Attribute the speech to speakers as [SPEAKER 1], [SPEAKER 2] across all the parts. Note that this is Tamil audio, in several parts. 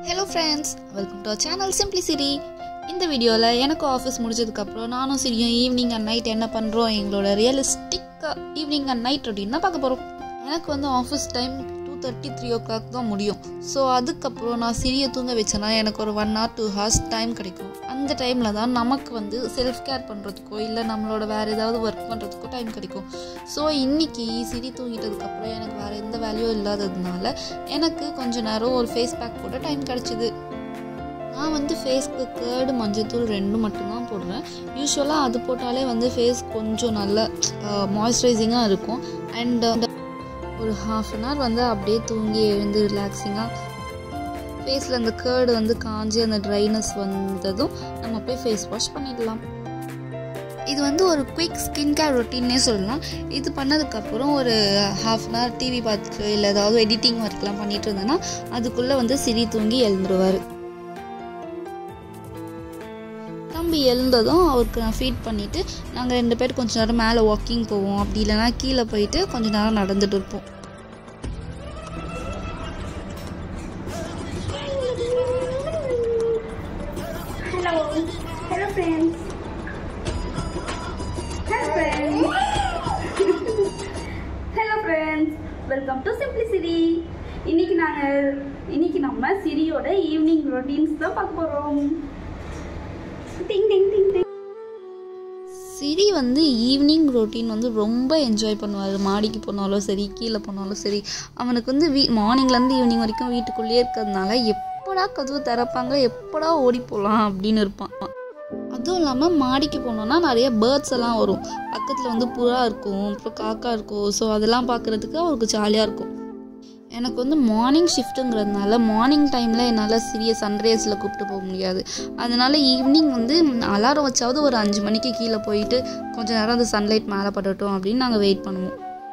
[SPEAKER 1] Hello friends welcome to channel simplicity இந்த வீடியோவில் எனக்கு ஆஃபீஸ் முடிச்சதுக்கப்புறம் நானும் சரியும் ஈவினிங் அண்ட் நைட் என்ன பண்ணுறோம் எங்களோட ரியலிஸ்டிக்காக ஈவினிங் அண்ட் நைட் ரொட்டீன் தான் பார்க்க போகிறோம் எனக்கு வந்து office time two thirty three o'clock தான் முடியும் ஸோ அதுக்கப்புறம் நான் சிறிய தூங்க வச்சேன்னா எனக்கு ஒரு one hour two hours time கிடைக்கும் அந்த டைமில் தான் நமக்கு வந்து செல்ஃப் கேர் பண்ணுறதுக்கோ இல்லை நம்மளோட வேறு ஏதாவது ஒர்க் பண்ணுறதுக்கோ டைம் கிடைக்கும் ஸோ இன்னைக்கு சிரி தூங்கிட்டதுக்கப்புறம் எனக்கு வேறு எந்த வேலையும் இல்லாததுனால எனக்கு கொஞ்ச நேரம் ஒரு ஃபேஸ் பேக் போட டைம் கிடச்சிது நான் வந்து ஃபேஸ்க்கு கேர்டு மஞ்சத்தூள் ரெண்டும் மட்டும்தான் போடுவேன் யூஸ்வலாக அது போட்டாலே வந்து ஃபேஸ் கொஞ்சம் நல்ல மாய்ஸ்சரைசிங்காக இருக்கும் அண்ட் ஒரு ஹாஃப் அன் ஹவர் வந்து அப்படியே தூங்கி எழுந்து ரிலாக்ஸிங்காக ஃபேஸில் அந்த கேர்டு வந்து காஞ்சி அந்த ட்ரைனஸ் வந்ததும் நம்ம போய் ஃபேஸ் வாஷ் பண்ணிடலாம் இது வந்து ஒரு குயிக் ஸ்கின் கேர் ரொட்டீன்னே சொல்லலாம் இது பண்ணதுக்கப்புறம் ஒரு ஹாஃப் அன் ஹவர் டிவி பார்த்துட்டு இல்லை ஏதாவது எடிட்டிங் ஒர்க்லாம் பண்ணிட்டு இருந்தேன்னா அதுக்குள்ளே வந்து சிரி தூங்கி எழுந்துருவார் தம்பி எழுந்ததும் அவருக்கு நான் ஃபீட் பண்ணிவிட்டு நாங்கள் ரெண்டு பேர் கொஞ்ச நேரம் மேலே வாக்கிங் போவோம் அப்படி இல்லைனா கீழே போயிட்டு கொஞ்ச நேரம் நடந்துட்டு இருப்போம்
[SPEAKER 2] Hello. Hello, friends. Hello, friends. Hello, friends. Welcome to Simplicity. இன்னைக்கு நாங்கள் இன்னைக்கு நம்ம சிரியோட ஈவினிங் ரொட்டீன்ஸ் தான் பார்க்க போகிறோம் டிங் டிங் டிங் டிங்
[SPEAKER 1] சிரி வந்து ஈவினிங் ரொட்டீன் வந்து ரொம்ப என்ஜாய் பண்ணுவார் மாடிக்கு போனாலும் சரி கீழே போனாலும் சரி அவனுக்கு வந்து வீ மார்னிங்லேருந்து ஈவினிங் வரைக்கும் வீட்டுக்குள்ளேயே இருக்கிறதுனால எப்படா கதவு திறப்பாங்க எப்படா ஓடி போகலாம் அப்படின்னு இருப்பான் அதுவும் இல்லாமல் மாடிக்கு போனோன்னா நிறைய பேர்ட்ஸ் எல்லாம் வரும் பக்கத்தில் வந்து புறா இருக்கும் அப்புறம் காக்கா இருக்கும் ஸோ அதெல்லாம் பார்க்குறதுக்கு அவருக்கு ஜாலியாக இருக்கும் எனக்கு வந்து மார்னிங் ஷிஃப்ட்டுங்கிறதுனால மார்னிங் டைமில் என்னால் சிறிய சன்ரைஸில் கூப்பிட்டு போக முடியாது அதனால ஈவினிங் வந்து அலாரம் வச்சாவது ஒரு அஞ்சு மணிக்கு கீழே போயிட்டு கொஞ்ச நேரம் அந்த சன்லைட் மேலே படட்டும் அப்படின்னு நாங்கள் வெயிட் பண்ணுவோம்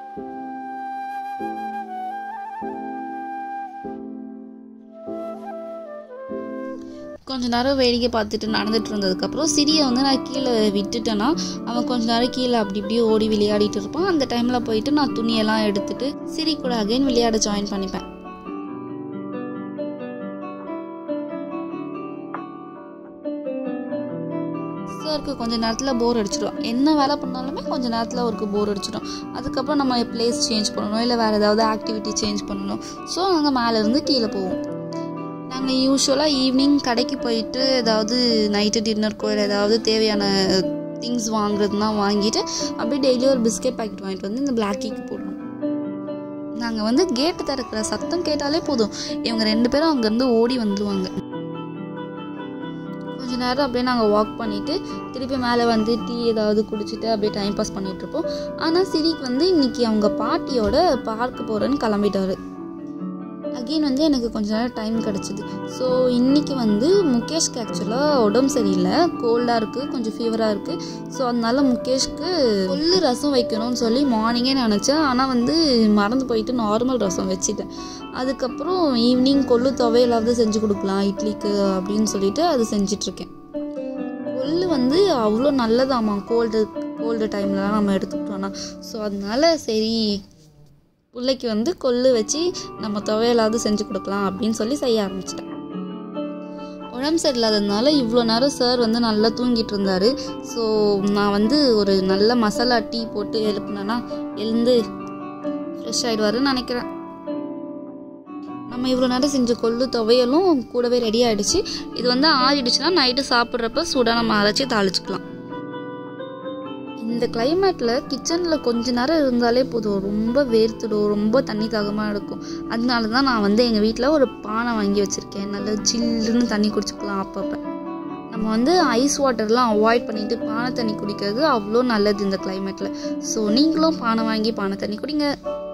[SPEAKER 1] கொஞ்ச நேரம் வேடிக்கை பார்த்துட்டு நடந்துட்டு இருந்ததுக்கப்புறம் சிரியை வந்து நான் கீழே விட்டுட்டேன்னா அவன் கொஞ்ச நேரம் கீழே அப்படி இப்படியே ஓடி விளையாடிட்டு இருப்பான் அந்த டைமில் போயிட்டு நான் துணியெல்லாம் எடுத்துட்டு சிரி கூட அகைன் விளையாட ஜாயின் பண்ணிப்பேன் சாருக்கு கொஞ்ச நேரத்தில் போர் அடிச்சிடும் என்ன வேலை பண்ணாலுமே கொஞ்ச நேரத்தில் அவருக்கு போர் அடிச்சிடும் அதுக்கப்புறம் நம்ம பிளேஸ் சேஞ்ச் பண்ணணும் இல்லை வேறு ஏதாவது ஆக்டிவிட்டி சேஞ்ச் பண்ணணும் ஸோ நாங்கள் மேலேருந்து கீழே போவோம் நாங்கள் யூஸ்வலாக ஈவினிங் கடைக்கு போயிட்டு ஏதாவது நைட்டு டின்னருக்கோ இல்லை ஏதாவது தேவையான திங்ஸ் வாங்குறதுனா வாங்கிட்டு அப்படியே டெய்லி ஒரு பிஸ்கெட் பாக்கெட் வாங்கிட்டு வந்து இந்த பிளாக்கிக்கு போடணும் நாங்கள் வந்து கேட்டு திறக்கிற சத்தம் கேட்டாலே போதும் இவங்க ரெண்டு பேரும் அங்கேருந்து ஓடி வந்துடுவாங்க கொஞ்ச நேரம் அப்படியே நாங்கள் வாக் பண்ணிவிட்டு திருப்பி மேலே வந்து டீ ஏதாவது குடிச்சிட்டு அப்படியே டைம் பாஸ் பண்ணிகிட்ருப்போம் ஆனால் சிரிக்கு வந்து இன்னைக்கு அவங்க பாட்டியோட பார்க்க போகிறேன்னு கிளம்பிட்டாரு அகெயின் வந்து எனக்கு கொஞ்ச நேரம் டைம் கிடச்சிது ஸோ இன்றைக்கி வந்து முகேஷ்க்கு ஆக்சுவலாக உடம்பு சரியில்லை கோல்டாக இருக்குது கொஞ்சம் ஃபீவராக இருக்குது ஸோ அதனால முகேஷ்க்கு கொள்ளு ரசம் வைக்கணும்னு சொல்லி மார்னிங்கே நினச்சேன் ஆனால் வந்து மறந்து போயிட்டு நார்மல் ரசம் வச்சுட்டேன் அதுக்கப்புறம் ஈவினிங் கொள்ளு துவையலாவது செஞ்சு கொடுக்கலாம் இட்லிக்கு அப்படின்னு சொல்லிட்டு அது செஞ்சிட்ருக்கேன் கொள்ளு வந்து அவ்வளோ நல்லதாம்மா கோல்டு கோல்டு டைம்லலாம் நம்ம எடுத்துக்கிட்டோன்னா ஸோ அதனால சரி பிள்ளைக்கு வந்து கொள்ளு வச்சு நம்ம துவையலாவது செஞ்சு கொடுக்கலாம் அப்படின்னு சொல்லி செய்ய ஆரம்பிச்சிட்டேன் உடம்பு சரியில்லாததுனால இவ்வளோ நேரம் சார் வந்து நல்லா தூங்கிட்டு இருந்தார் ஸோ நான் வந்து ஒரு நல்ல மசாலா டீ போட்டு எழுப்புனேன்னா எழுந்து ஃப்ரெஷ் ஆகிடுவாருன்னு நினைக்கிறேன் நம்ம இவ்வளோ நேரம் செஞ்ச கொள்ளு துவையலும் கூடவே ரெடி ஆகிடுச்சு இது வந்து ஆறிடுச்சுன்னா நைட்டு சாப்பிட்றப்ப சூடாக நம்ம அரைச்சி தாளிச்சுக்கலாம் இந்த கிளைமேட்டில் கிச்சனில் கொஞ்ச நேரம் இருந்தாலே போதும் ரொம்ப வேர்த்துடும் ரொம்ப தண்ணி தாகமாக இருக்கும் அதனால தான் நான் வந்து எங்கள் வீட்டில் ஒரு பானை வாங்கி வச்சுருக்கேன் நல்லா ஜில்லுன்னு தண்ணி குடிச்சுக்கலாம் அப்பப்போ நம்ம வந்து ஐஸ் வாட்டர்லாம் அவாய்ட் பண்ணிட்டு பானை தண்ணி குடிக்கிறது அவ்வளோ நல்லது இந்த கிளைமேட்டில் ஸோ நீங்களும் பானை வாங்கி பானை தண்ணி குடிங்க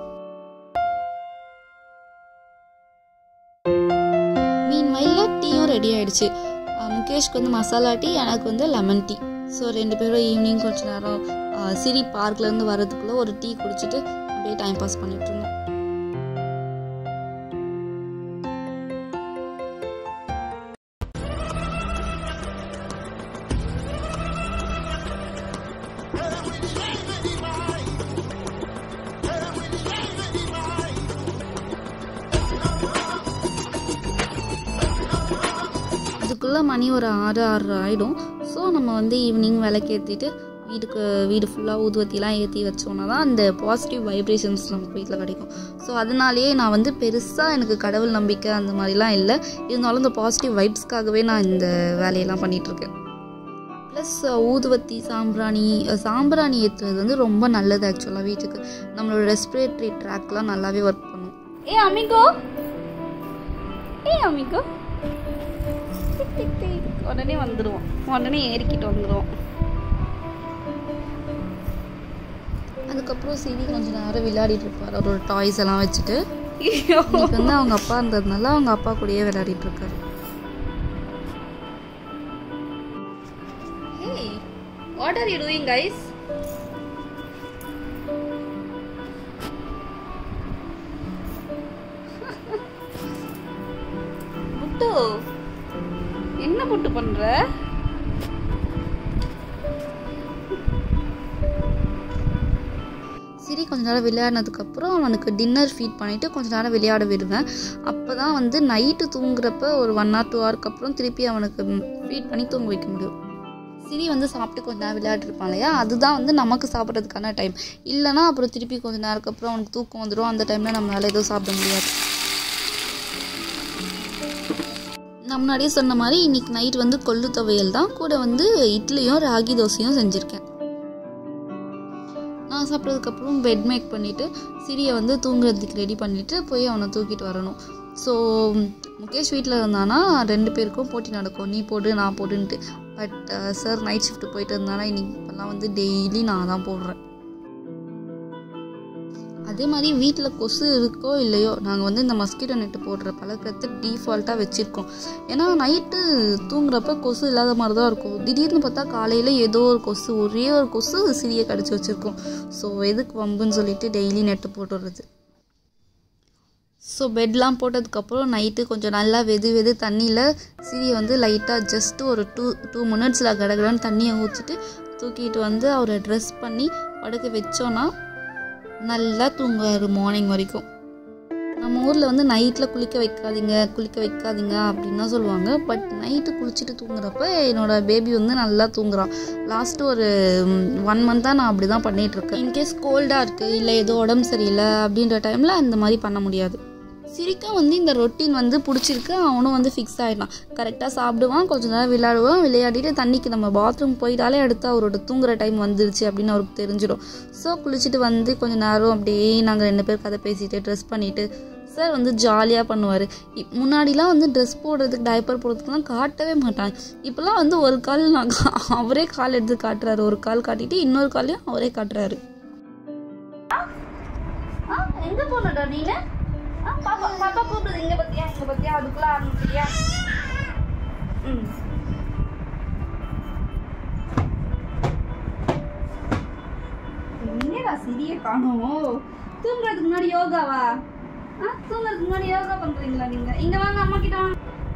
[SPEAKER 1] மீன் வயலில் டீயும் ரெடி ஆயிடுச்சு முகேஷ்க்கு வந்து மசாலா டீ எனக்கு வந்து லெமன் டீ ஸோ ரெண்டு பேரும் ஈவினிங் கொஞ்ச நேரம் சிரி பார்க்லேருந்து வரதுக்குள்ளே ஒரு டீ குடிச்சிட்டு அப்படியே டைம் பாஸ் பண்ணிட்டு இருந்தோம் அதுக்குள்ளே மணி ஒரு ஆறு ஆறு ஆகிடும் ஸோ நம்ம வந்து ஈவினிங் விளக்கேற்றிட்டு வீட்டுக்கு வீடு ஃபுல்லாக ஊதுவத்திலாம் ஏற்றி வச்சோன்னா தான் அந்த பாசிட்டிவ் வைப்ரேஷன்ஸ் நமக்கு வீட்டில் கிடைக்கும் ஸோ அதனாலேயே நான் வந்து பெருசாக எனக்கு கடவுள் நம்பிக்கை அந்த மாதிரிலாம் இல்லை இருந்தாலும் இந்த பாசிட்டிவ் வைப்ஸ்க்காகவே நான் இந்த வேலையெல்லாம் பண்ணிகிட்ருக்கேன் ப்ளஸ் ஊதுவத்தி சாம்பிராணி அஹ் சாம்பிராணி ஏற்றுறது வந்து ரொம்ப நல்லது ஆக்சுவலாக வீட்டுக்கு நம்மளோட ரெஸ்பிரேட்டரி ட்ராக்லாம் நல்லாவே ஒர்க் பண்ணும்
[SPEAKER 2] ஏ அமிகோ ஏ அமிகோ டிக் டிக் டிக் உடனே வந்துடுவோம் உடனே ஏறிக்கிட்டு வந்துடுவோம்
[SPEAKER 1] அதுக்கப்புறம் சிவி கொஞ்ச நேரம் விளையாடிட்டு இருப்பார் அவரோட டாய்ஸ் எல்லாம் வச்சுட்டு இன்னைக்கு வந்து அவங்க அப்பா இருந்ததுனால அவங்க அப்பா கூடயே விளையாடிட்டு இருக்காரு
[SPEAKER 2] Hey, what are you doing, guys? புட்டு என்ன புட்டு பண்ற
[SPEAKER 1] சிரி கொஞ்ச நேரம் விளையாடினதுக்கப்புறம் அவனுக்கு டின்னர் ஃபீட் பண்ணிவிட்டு கொஞ்ச நேரம் விளையாட விடுவேன் அப்போ தான் வந்து நைட்டு தூங்குறப்ப ஒரு ஒன் ஆர் டூ ஹவருக்கு அப்புறம் திருப்பி அவனுக்கு ஃபீட் பண்ணி தூங்க வைக்க முடியும் சிரி வந்து சாப்பிட்டு கொஞ்ச நேரம் விளையாடிருப்பான் இல்லையா அதுதான் வந்து நமக்கு சாப்பிட்றதுக்கான டைம் இல்லைனா அப்புறம் திருப்பி கொஞ்ச நேரத்துக்கு அப்புறம் அவனுக்கு தூக்கம் வந்துடும் அந்த டைமில் நம்மளால எதுவும் சாப்பிட முடியாது நான் முன்னாடியே சொன்ன மாதிரி இன்னைக்கு நைட் வந்து கொள்ளு துவையல் தான் கூட வந்து இட்லியும் ராகி தோசையும் செஞ்சுருக்கேன் நான் சாப்பிட்டதுக்கப்புறம் பெட் மேக் பண்ணிவிட்டு சிரியை வந்து தூங்குறதுக்கு ரெடி பண்ணிவிட்டு போய் அவனை தூக்கிட்டு வரணும் ஸோ முகேஷ் வீட்டில் இருந்தானா ரெண்டு பேருக்கும் போட்டி நடக்கும் நீ போடு நான் போடுன்ட்டு பட் சார் நைட் ஷிஃப்ட் போயிட்டு இருந்தானா இன்னைக்கு இப்போல்லாம் வந்து டெய்லி நான் தான் போடுறேன் அதே மாதிரி வீட்டில் கொசு இருக்கோ இல்லையோ நாங்கள் வந்து இந்த மஸ்கிட்டோ நெட்டு போடுற பழக்கத்தை டீஃபால்ட்டாக வச்சுருக்கோம் ஏன்னா நைட்டு தூங்குறப்ப கொசு இல்லாத மாதிரி தான் இருக்கும் திடீர்னு பார்த்தா காலையில் ஏதோ ஒரு கொசு ஒரே ஒரு கொசு சிறிய கடிச்சு வச்சுருக்கோம் ஸோ எதுக்கு வம்புன்னு சொல்லிட்டு டெய்லி நெட்டு போட்டுடுறது ஸோ பெட்லாம் போட்டதுக்கப்புறம் நைட்டு கொஞ்சம் நல்லா வெது வெது தண்ணியில் சிறியை வந்து லைட்டாக ஜஸ்ட் ஒரு டூ டூ மினிட்ஸில் கடகடன்னு தண்ணியை ஊற்றிட்டு தூக்கிட்டு வந்து அவரை ட்ரெஸ் பண்ணி படுக்க வச்சோன்னா நல்லா தூங்குவார் மார்னிங் வரைக்கும் நம்ம ஊரில் வந்து நைட்டில் குளிக்க வைக்காதீங்க குளிக்க வைக்காதீங்க அப்படின்னு தான் சொல்லுவாங்க பட் நைட்டு குளிச்சுட்டு தூங்குறப்ப என்னோட பேபி வந்து நல்லா தூங்குறான் லாஸ்ட்டு ஒரு ஒன் மந்த்தாக நான் அப்படி தான் பண்ணிகிட்ருக்கேன் இன்கேஸ் கோல்டாக இருக்குது இல்லை ஏதோ உடம்பு சரியில்லை அப்படின்ற டைமில் அந்த மாதிரி பண்ண முடியாது சிரிக்கா வந்து இந்த ரொட்டீன் வந்து பிடிச்சிருக்கு அவனும் வந்து ஃபிக்ஸ் ஆகிடலாம் கரெக்டாக சாப்பிடுவான் கொஞ்ச நேரம் விளையாடுவான் விளையாடிட்டு தண்ணிக்கு நம்ம பாத்ரூம் போயிட்டாலே அடுத்து அவரோட தூங்குற டைம் வந்துருச்சு அப்படின்னு அவருக்கு தெரிஞ்சிடும் ஸோ குளிச்சுட்டு வந்து கொஞ்ச நேரம் அப்படியே நாங்கள் ரெண்டு பேர் கதை பேசிட்டு ட்ரெஸ் பண்ணிவிட்டு சார் வந்து ஜாலியாக பண்ணுவார் முன்னாடிலாம் வந்து ட்ரெஸ் போடுறதுக்கு டைப்பர் போடுறதுக்குலாம் காட்டவே மாட்டாங்க இப்போல்லாம் வந்து ஒரு கால் நான் அவரே கால் எடுத்து காட்டுறாரு ஒரு கால் காட்டிட்டு இன்னொரு காலையும் அவரே காட்டுறாரு
[SPEAKER 2] ஆ எங்க போனடா நீனு ஆ பாப்பா பாப்பா கூப்பிடுது இங்க பத்தியா இங்க பத்தியா அதுக்குள்ள ஆரம்பிச்சிட்டியா ம் எங்கடா சிறிய காணோம் தூங்குறதுக்கு முன்னாடி யோகாவா ஆ தூங்குறதுக்கு முன்னாடி யோகா பண்றீங்களா நீங்க இங்க வாங்க அம்மா கிட்ட வாங்க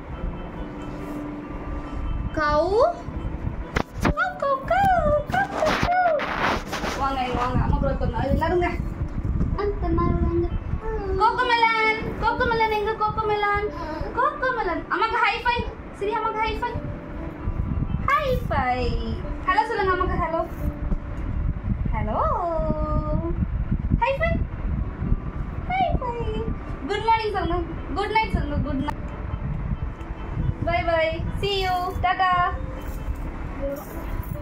[SPEAKER 2] கவு கவு, கவு, கவு, கவு, கவு, கவு. வாங்க இங்க வாங்க அம்மா கூட கொஞ்சம் எல்லாருங்க அந்த மாதிரி வாங்க கோகோமெலன் கோகோமெலன் எங்க கோகோமெலன் கோகோமெலன் அம்மாக்கு ஹை ஃபை சரி அம்மாக்கு high five high five hello சொல்லுங்க அம்மாக்கு hello hello high five high five good morning சொல்லுங்க குட் நைட் சொல்லுங்க good night bye bye see you Tata